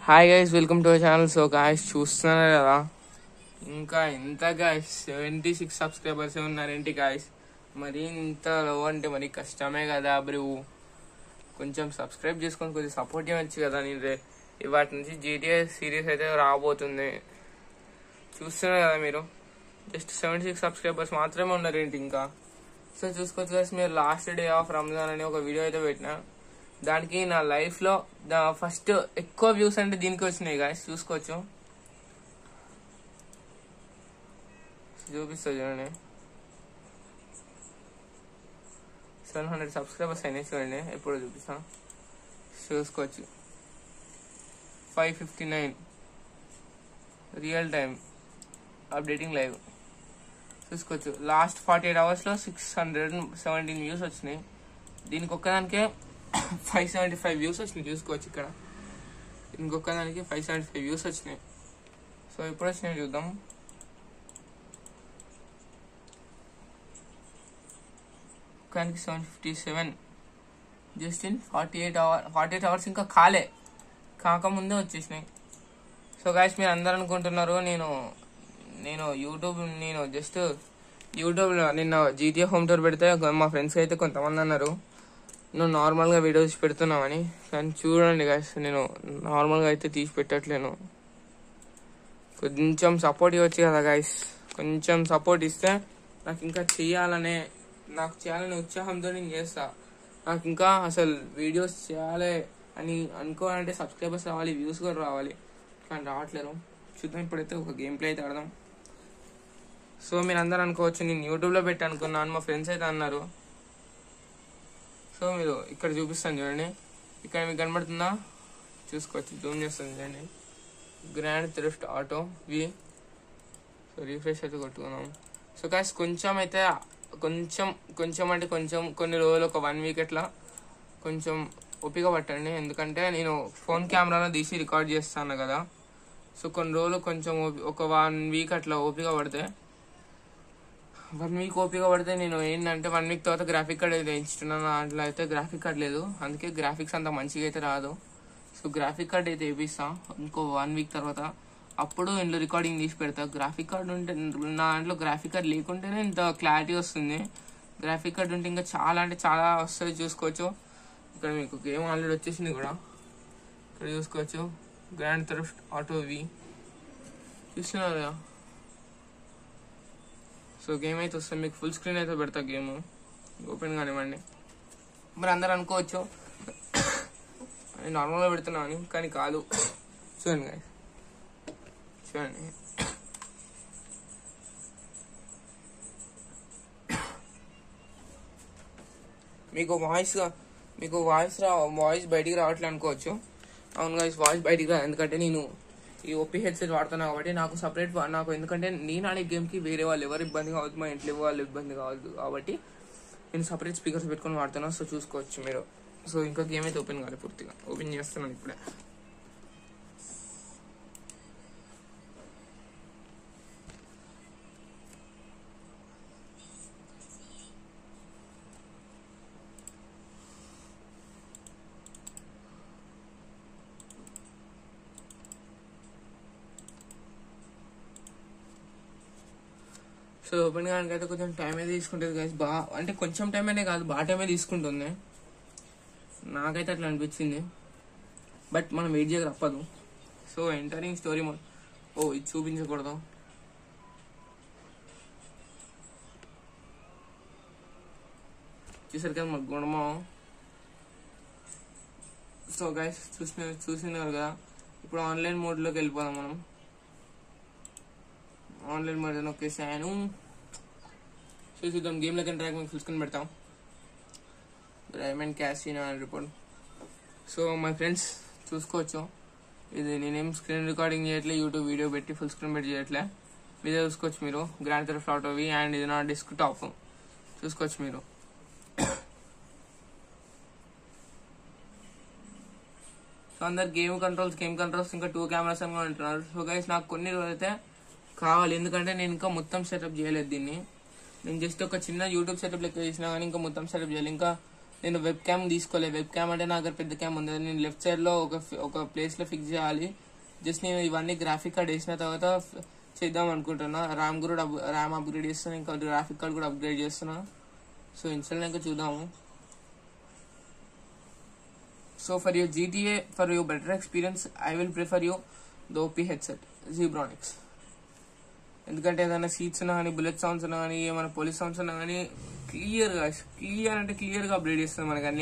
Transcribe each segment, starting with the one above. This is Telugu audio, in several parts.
Hi guys welcome to channel so guys చూస్తున్నారు కదా ఇంకా ఎంత గాయస్ సెవెంటీ సిక్స్ సబ్స్క్రైబర్స్ ఉన్నారేంటి గాయస్ మరి ఇంత లో అంటే మరి కష్టమే కదా బ్రూ కొంచెం సబ్స్క్రైబ్ చేసుకొని కొంచెం సపోర్ట్ చేయవచ్చు కదా నేను రే- ఇవాటి నుంచి జీటీఏ సిరీస్ అయితే రాబోతుంది చూస్తున్నారు కదా మీరు జస్ట్ సెవెంటీ సిక్స్ సబ్స్క్రైబర్స్ మాత్రమే ఉన్నారేంటి ఇంకా సో చూసుకోవచ్చు guys మీరు లాస్ట్ డే ఆఫ్ రంజాన్ అని ఒక వీడియో అయితే పెట్టిన దానికి నా లైఫ్ లో ఫస్ట్ ఎక్కువ వ్యూస్ అంటే దీనికి వచ్చినాయి గాయస్ చూసుకోవచ్చు చూపిస్తా చూడండి సెవెన్ హండ్రెడ్ సబ్స్క్రైబర్స్ అయినాయి చూడండి ఎప్పుడు చూపిస్తా చూసుకోవచ్చు five fifty nine real time updating live చూసుకోవచ్చు లాస్ట్ ఫార్టీ ఎయిట్ అవర్స్లో సిక్స్ హండ్రెడ్ సెవెంటీన్ వ్యూస్ వచ్చినాయి దీనికి ఒక్కదానికే ఫైవ్ సెవెంటీ ఫైవ్ వ్యూస్ వచ్చినాయి చూసుకోవచ్చు ఇక్కడ ఇంకొక దానికి ఫైవ్ సెవెంటీ ఫైవ్ వ్యూస్ వచ్చినాయి సో ఎప్పుడు వచ్చినాయి చూద్దాం ఒక్కదానికి seven fifty seven just in forty eight hour forty eight hours ఇంకా కాలే కాకముందే వచ్చేసినాయి సో గాయస్ మీరు అందరు అనుకుంటున్నారు నేను నేను యూట్యూబ్ నేను జస్ట్ యూట్యూబ్లో నిన్న జీటీఏ హోమ్ టూర్ పెడితే మా ఫ్రెండ్స్ అయితే కొంతమంది అన్నారు నువ్వు నార్మల్గా వీడియోస్ పెడుతున్నామని కానీ చూడండి గాయస్ నేను నార్మల్గా అయితే తీసి పెట్టట్లేను కొంచెం సపోర్ట్ ఇవ్వచ్చు కదా గాయస్ కొంచెం సపోర్ట్ ఇస్తే నాకు ఇంకా చేయాలనే నాకు చేయాలనే ఉత్సాహంతో నేను చేస్తా నాకు ఇంకా అసలు వీడియోస్ చేయాలి అని అనుకోవాలంటే సబ్స్క్రైబర్స్ రావాలి వ్యూస్ కూడా రావాలి కానీ రావట్లేరు చూద్దాం ఇప్పుడైతే ఒక గేమ్ ప్లే అయితే ఆడదాం సో మీరు అందరు అనుకోవచ్చు నేను యూట్యూబ్లో పెట్టి అనుకున్నాను మా ఫ్రెండ్స్ అయితే అన్నారు సో మీరు ఇక్కడ చూపిస్తాను చూడండి ఇక్కడ మీకు కనబడుతుందా చూసుకోవచ్చు జూమ్ చేస్తాను చూడండి Grand Theft Auto V so refresh అయితే కొట్టుకున్నాం సో కాస్ కొంచెం అయితే కొంచెం కొంచెం అంటే కొంచెం కొన్ని రోజులు ఒక వన్ వీక్ అట్లా కొంచెం ఓపిక పట్టండి ఎందుకంటే నేను ఫోన్ కెమెరాలో తీసి రికార్డ్ చేస్తాను కదా సో కొన్ని రోజులు కొంచెం ఓపి- ఒక వన్ వీక్ అట్లా ఓపిక పడితే వన్ వీక్ ఓపిక పడితే నేను ఏంటంటే వన్ వీక్ తర్వాత గ్రాఫిక్ కార్డ్ అయితే వేయించుతున్నాను దాంట్లో అయితే గ్రాఫిక్ కార్డ్ లేదు అందుకే గ్రాఫిక్స్ అంత మంచిగా అయితే రాదు సో గ్రాఫిక్ కార్డ్ అయితే వేపిస్తా ఇంకో వన్ వీక్ తర్వాత అప్పుడు ఇంట్లో రికార్డింగ్ తీసి పెడతా గ్రాఫిక్ కార్డ్ ఉంటే నా దాంట్లో గ్రాఫిక్ కార్డ్ లేకుంటేనే ఇంత క్లారిటీ వస్తుంది గ్రాఫిక్ కార్డ్ ఉంటే ఇంకా చాలా అంటే చాలా వస్తుంది చూసుకోవచ్చు ఇక్కడ మీకు గేమ్ ఆల్రెడీ వచ్చేసింది కూడా ఇక్కడ చూసుకోవచ్చు గ్రాండ్ థ్రిఫ్ట్ ఆటో వి చూస్తున్నారు కదా సో గేమ్ అయితే వస్తుంది మీకు ఫుల్ స్క్రీన్ అయితే పెడతా గేమ్ ఓపెన్ కానివ్వండి మరి అందరు అనుకోవచ్చు నేను నార్మల్గా పెడుతున్నా అని కానీ కాదు చూడండి guys. చూడండి మీకు వాయిస్ మీకు వాయిస్ రా వాయిస్ బయటికి రావట్లేదు అనుకోవచ్చు అవును గాయస్ వాయిస్ బయటికి రాదు ఎందుకంటే నేను ఈ ఓపీ హెడ్సెట్ వాడుతున్నా కాబట్టి నాకు సపరేట్ నాకు ఎందుకంటే నేను ఆడే గేమ్కి వేరే వాళ్ళు ఎవరు ఇబ్బంది కావద్దు మా ఇంట్లో వాళ్ళు ఇబ్బంది కావద్దు కాబట్టి నేను సపరేట్ స్పీకర్స్ పెట్టుకొని వాడుతున్నా సో చూసుకోవచ్చు మీరు సో ఇంకా గేమ్ అయితే ఓపెన్ కాలేదు పూర్తిగా ఓపెన్ చేస్తున్నాను ఇప్పుడే సో ఓపెన్ కావడానికి అయితే కొంచెం టైం అయితే తీసుకుంటుంది guys. బా అంటే కొంచెం టైం అనే కాదు బాగా టైమే తీసుకుంటుంది నాకైతే అట్లా అనిపించింది బట్ మనం వెయిట్ చేయక తప్పదు సో ఎంటరింగ్ స్టోరీ మోడ్ ఓ ఇది చూపించకూడదు చూసారు కదా మన గుణమో సో గైస్ చూసిన చూసినారు కదా ఇప్పుడు ఆన్లైన్ మోడ్లోకి వెళ్ళిపోదాం మనం ఆన్లైన్ మోడ్ నొక్కేసాను సో చూద్దాం గేమ్లో కానీ ట్రాక్ మీకు చూసుకొని పెడతాం డైమండ్ క్యాసినో అని రిపోర్ట్ సో మై ఫ్రెండ్స్ చూసుకోవచ్చు ఇది నేనేం స్క్రీన్ రికార్డింగ్ చేయట్లే యూట్యూబ్ వీడియో పెట్టి ఫుల్ స్క్రీన్ పెట్టి చేయట్లే మీదే చూసుకోవచ్చు మీరు గ్రాండ్ థెరఫ్ ఆటోవి అండ్ ఇది నా డెస్క్ టాప్ చూసుకోవచ్చు మీరు సో అందరు గేమ్ కంట్రోల్స్ గేమ్ కంట్రోల్స్ ఇంకా టూ కెమెరాస్ అని కూడా అంటున్నారు సో గైస్ నాకు కొన్ని రోజులు అయితే కావాలి ఎందుకంటే నేను ఇంకా మొత్తం సెటప్ చేయలేదు దీన్ని నేను జస్ట్ ఒక చిన్న యూట్యూబ్ సెటప్ లెక్క చేసినా కానీ ఇంకా మొత్తం సెటప్ చేయాలి ఇంకా నేను వెబ్ క్యామ్ తీసుకోలే వెబ్ క్యామ్ అంటే నా దగ్గర పెద్ద క్యామ్ ఉంది నేను లెఫ్ట్ సైడ్ లో ఒక ఒక ప్లేస్ లో ఫిక్స్ చేయాలి జస్ట్ నేను ఇవన్నీ గ్రాఫిక్ కార్డ్ వేసిన తర్వాత ఫ్- చేద్దాం అనుకుంటున్నా ర్యామ్ కూడా ర్యామ్ అప్గ్రేడ్ చేస్తున్నా ఇంకా గ్రాఫిక్ కార్డ్ కూడా అప్గ్రేడ్ చేస్తున్నా సో ఇన్స్టాల్ ఇంకా చూద్దాము so for your GTA for your better experience I will prefer you the OP headset Zebronics ఎందుకంటే ఏదైనా సీట్స్ ఉన్నా కానీ బుల్లెట్ సౌండ్స్ ఉన్నా కానీ ఏమైనా పోలీస్ సౌండ్స్ ఉన్నా కానీ క్లియర్గా క్లియర్ అంటే క్లియర్గా అప్డేట్ చేస్తుంది మనకు అన్ని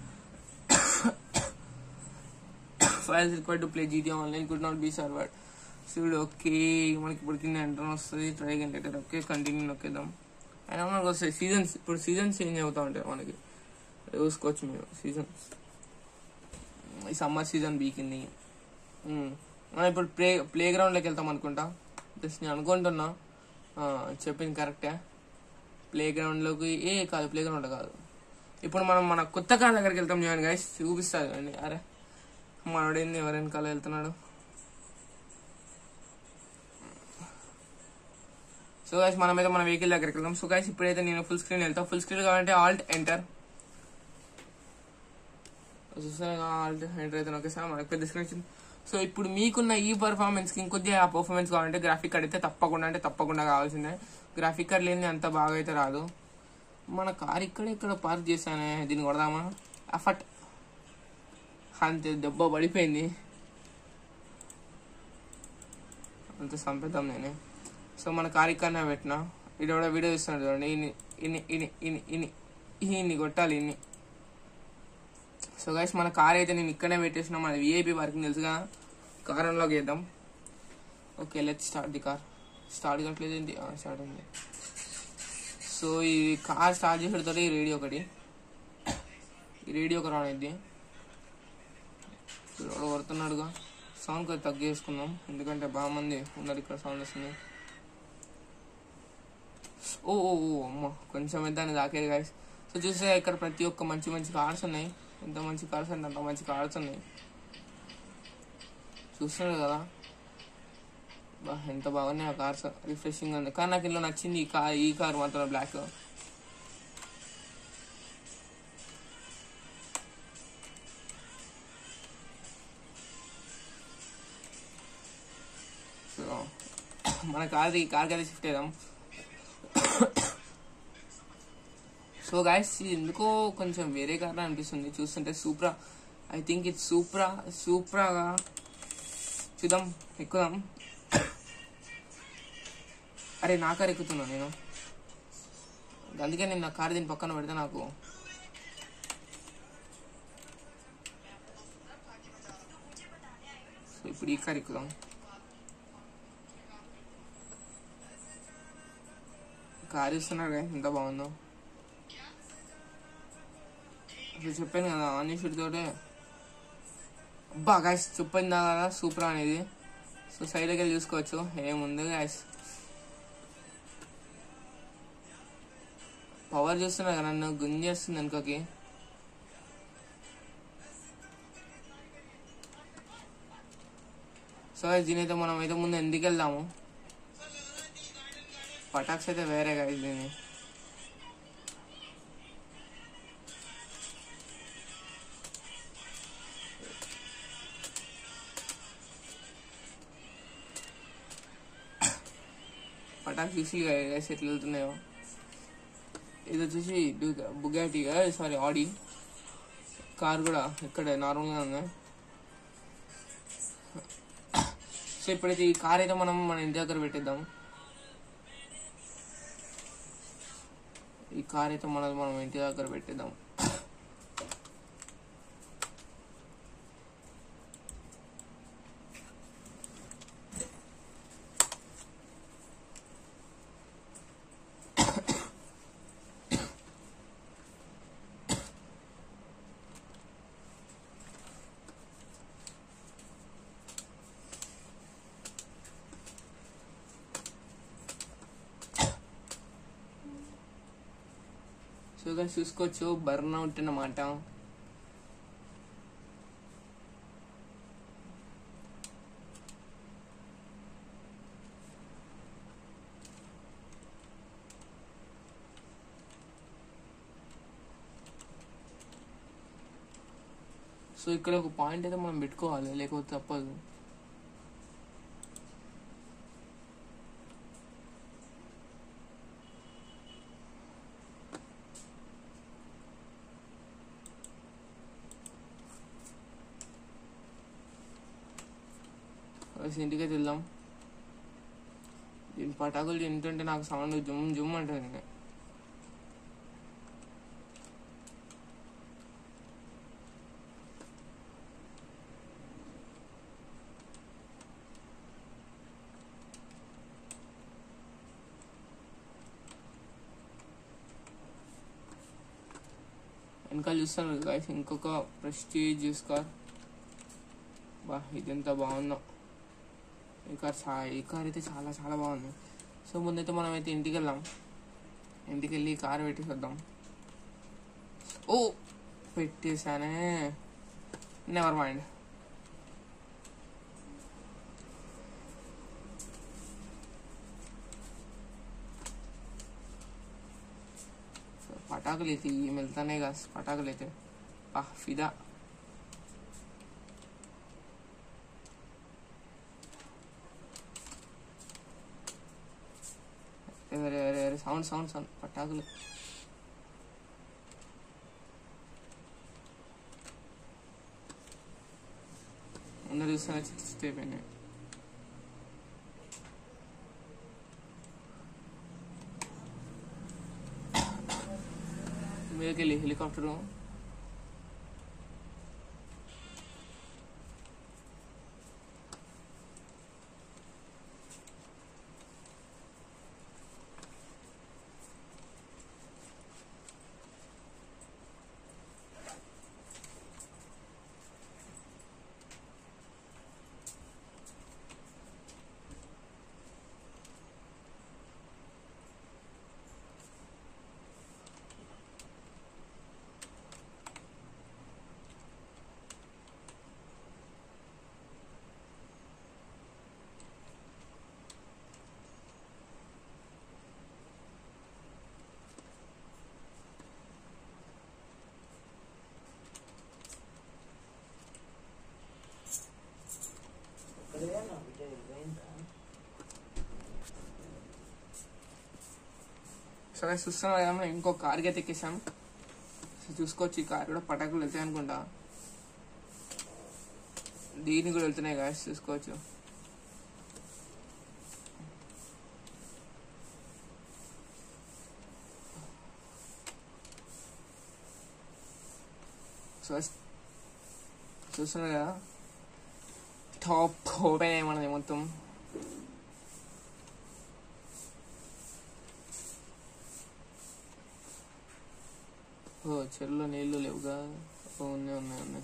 files required to play GT online could not be served చూడు ఓకే మనకి ఇప్పుడు కింద ఎంటర్ వస్తుంది try again later okay continue నొక్కేద్దాం అయినా మనకు వస్తాయి సీజన్స్ ఇప్పుడు సీజన్స్ చేంజ్ అవుతా ఉంటాయి మనకి చూసుకోవచ్చు మీరు సీజన్స్ ఈ సమ్మర్ సీజన్ బీకింది ఉమ్. మనం ఇప్పుడు ప్లే ప్లే గ్రౌండ్లోకి వెళ్తాం అనుకుంటా జస్ట్ నేను అనుకుంటున్నా ఆ, చెప్పింది కరెక్టే ప్లే గ్రౌండ్లోకి ఏ కాదు ప్లే గ్రౌండ్ కాదు ఇప్పుడు మనం మన కొత్త కార్ దగ్గరికి వెళ్తాం చూడండి గైస్ చూపిస్తారు అండి అరే మనోడేంది ఎవరు వెనకాల వెళ్తున్నాడు సో గైస్ మనమైతే మన వెహికల్ దగ్గరికి వెళ్దాం సో గైస్ ఇప్పుడైతే నేను ఫుల్ స్క్రీన్ వెళ్తాం ఫుల్ స్క్రీన్ కావాలంటే ఆల్ట్ ఎంటర్ చూసాను ఆల్ట్ ఎంటర్ అయితే ఒకేసారి మనకు పెద్ద స్క్రీన్ వచ్చింది సో ఇప్పుడు మీకున్న ఈ పర్ఫార్మెన్స్ కి ఇంకొద్దిగా ఆ పర్ఫార్మెన్స్ కావాలంటే గ్రాఫిక్ కార్డ్ అయితే తప్పకుండా అంటే తప్పకుండా కావాల్సిందే గ్రాఫిక్ కార్డ్ లేని అంత బాగా అయితే రాదు మన కార్ ఇక్కడ ఇక్కడ పార్క్ చేశానే దీన్ని కొడదామా అఫట్ అంతే దెబ్బ పడిపోయింది అంత సంపేద్దాం నేనే సో మన కార్ ఇక్కడనే పెట్టిన ఇది కూడా వీడియో ఇస్తున్నాడు చూడండి ఇన్ని ఇన్ని ఇన్ని ఇన్ని ఇన్ని ఇన్ని కొట్టాలి ఇన్ని సో గైస్ మన కార్ అయితే నేను ఇక్కడనే పెట్టేసిన మన విఐపి వర్కింగ్ తెలుసుగా కార్ అన్లాక్ చేద్దాం okay let start the car start కావట్లేదు ఏంటి స్టార్ట్ అయింది సో ఈ కార్ స్టార్ట్ చేసేటతో ఈ రేడియో ఒకటి ఈ రేడియో ఒక రానిద్ది ఎవడో కొడుతున్నాడుగా సౌండ్ కొంచెం తగ్గు చేసుకుందాం ఎందుకంటే బాగా మంది ఉన్నారు ఇక్కడ సౌండ్ వస్తుంది ఓ ఓ ఓ అమ్మ కొంచెం దాన్ని దాకేది గాయస్ సో చూస్తే ఇక్కడ ప్రతి ఒక్క మంచి మంచి కార్స్ ఉన్నాయి ఎంత మంచి కార్స్ అంటే అంత మంచి కార్స్ ఉన్నాయి చూస్తున్నారు కదా బా ఎంత బాగున్నాయి ఆ కార్స్ రిఫ్రెషింగ్ ఉంది కానీ నాకు ఇందులో నచ్చింది ఈ కార్ ఈ కార్ మాత్రం బ్లాక్ సో మన కార్ ఈ కార్కి అయితే షిఫ్ట్ అయ్యాం సో గాయస్ ఎందుకో కొంచెం వేరే కార్ అనిపిస్తుంది చూస్తుంటే సూప్రా ఐ థింక్ ఇది సూప్రా సూప్రాగా చూద్దాం ఎక్కుదాం అరే నా కార్ ఎక్కుతున్నా నేను అందుకే నేను నా కార్ దీని పక్కన పెడితే నాకు సో ఇప్పుడు ఈ కార్ ఎక్కుదాం కార్ ఇస్తున్నారు కదా ఎంత బాగుందో అసలు చెప్పాను కదా అన్ని షూట్ తోటే అబ్బా గాయస్ చెప్పిందా కదా సూపర్ అనేది సో సైడ్కి వెళ్ళి చూసుకోవచ్చు ఏముంది గాయస్ పవర్ చూస్తున్నా కదా నన్ను గుంజేస్తుంది వెనుకకి సో దీనైతే మనం అయితే ముందు ఎందుకు వెళ్దాము పటాక్స్ అయితే వేరే గాయస్ దీని పటాక్ చూసి గైస్ ఎట్లా వెళ్తున్నాయో ఇది వచ్చేసి బుగాటి సారీ ఆడి కార్ కూడా ఇక్కడ నార్మల్గా ఉంది సో ఇప్పుడైతే ఈ కార్ అయితే మనం మన ఇంటి దగ్గర పెట్టేద్దాం ఈ కార్ అయితే మనది మనం ఇంటి దగ్గర పెట్టేద్దాం సో guys చూసుకోవచ్చు బర్న్ అవుట్ అన్నమాట సో ఇక్కడ ఒక పాయింట్ అయితే మనం పెట్టుకోవాలి లేకపోతే తప్పదు కలిసి ఇంటికైతే వెళ్దాం దీని పటాకులు తింటుంటే నాకు సౌండ్ జుమ్ జుమ్ అంటుంది ఇంకా వెనకాల చూస్తాను గాయస్ ఇంకొక ప్రెస్టీజియస్ కార్ బా ఇదెంత బాగుందో ఈ కార్ చా ఈ కార్ అయితే చాలా చాలా బాగుంది సో ముందైతే మనం అయితే ఇంటికి వెళ్దాం ఇంటికి వెళ్ళి కార్ పెట్టేసేద్దాం ఓ పెట్టేశానే నెవర్ మైండ్ పటాకులు అయితే ఏం వెళ్తానే కదా పటాకులు అయితే పా ఫిదా అరే అరే అరే సౌండ్ సౌండ్ సౌండ్ పటాకులు అందరు చూస్తేనే చిత్తిస్తే అయిపోయినాయి మీదకి వెళ్ళి హెలికాప్టరు సరే చూస్తున్నా కదా మనం ఇంకో కార్కి అయితే ఎక్కేసాం సో చూసుకోవచ్చు ఈ కార్ కూడా పటాకులు వెళ్తాయి అనుకుంటా దీనికి కూడా వెళ్తున్నాయి కదా చూసుకోవచ్చు సో చూస్తున్నారు కదా టాప్ ఓపెన్ అయ్యమన్నది మొత్తం ఓ చెరువులో నీళ్లు లేవుగా ఓ ఉన్నాయి ఉన్నాయి ఉన్నాయి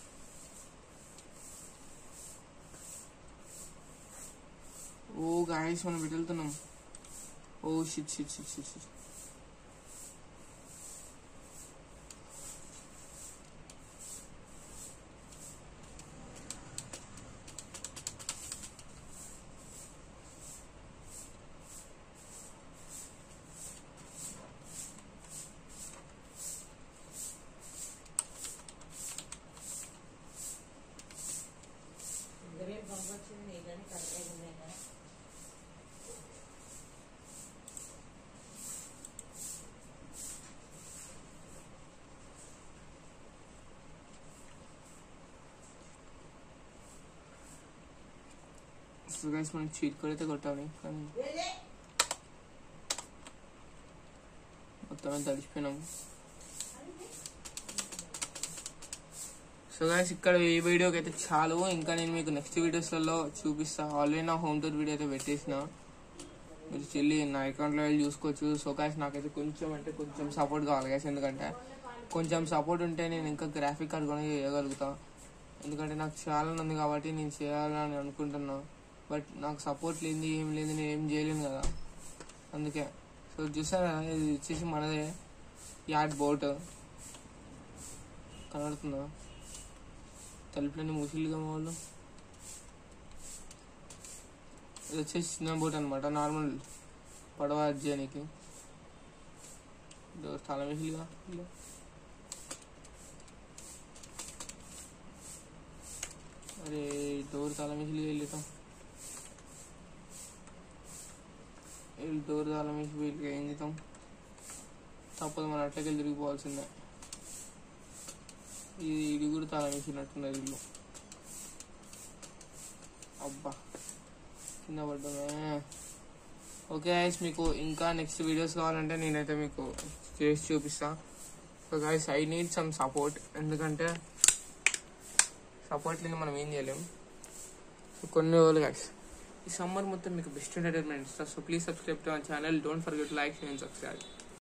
ఓ గాయస్ మనం ఇటు వెళ్తున్నాం oh shit shit shit shit shit రేపు పంపొచ్చింది నీళ్ళని కరెక్ట్గా ఉన్నాయి కదా సో గైస్ మనం చీట్ కోడ్ అయితే కొట్టాలి కానీ మొత్తం అంతా తడిచిపోయినాం సో గైస్ ఇక్కడ ఈ వీడియోకి అయితే చాలు ఇంకా నేను మీకు నెక్స్ట్ వీడియోస్లలో చూపిస్తా ఆల్రెడీ నా హోమ్ టూర్ వీడియో అయితే పెట్టేసిన మీరు చెల్లి నా అకౌంట్లో వెళ్ళి చూసుకోవచ్చు సో గైస్ నాకైతే కొంచెం అంటే కొంచెం సపోర్ట్ కావాలి గైస్ ఎందుకంటే కొంచెం సపోర్ట్ ఉంటే నేను ఇంకా గ్రాఫిక్ కార్డ్ కూడా చేయగలుగుతా ఎందుకంటే నాకు చేయాలని ఉంది కాబట్టి నేను చేయాలని అనుకుంటున్నా బట్ నాకు సపోర్ట్ లేనిది ఏం లేదు నేను ఏం చేయలేను కదా అందుకే సో చూసారా ఇది వచ్చేసి మనదే యాడ్ బోట్ కనబడుతుందా తలుపులన్నీ మూసిలుగా మా వాళ్ళు ఇది వచ్చేసి చిన్న బోట్ అనమాట నార్మల్ పడవ చేయడానికి చాలా మిసిలుగా అరే డోర్ తాళం వేసి వెళ్తాం వీళ్ళు డోర్ తాళం వేసి వీళ్ళకి ఏం చేద్దాం తప్పదు మన అట్లకెళ్ళి తిరిగిపోవాల్సిందే ఇది ఇది కూడా తాళం వేసినట్టున్నది ఇల్లు అబ్బా కింద పడ్డమే ఓకే గైస్ మీకు ఇంకా నెక్స్ట్ వీడియోస్ కావాలంటే నేనైతే మీకు చేసి చూపిస్తా so guys I need some support ఎందుకంటే సపోర్ట్ లేని మనం ఏం చేయలేం సో కొన్ని రోజులు గైస్ ఈ సమ్మర్ మొత్తం మీకు బెస్ట్ ఎంటర్టైన్మెంట్ ఇస్తా so please subscribe to our channel don't forget like and subscribe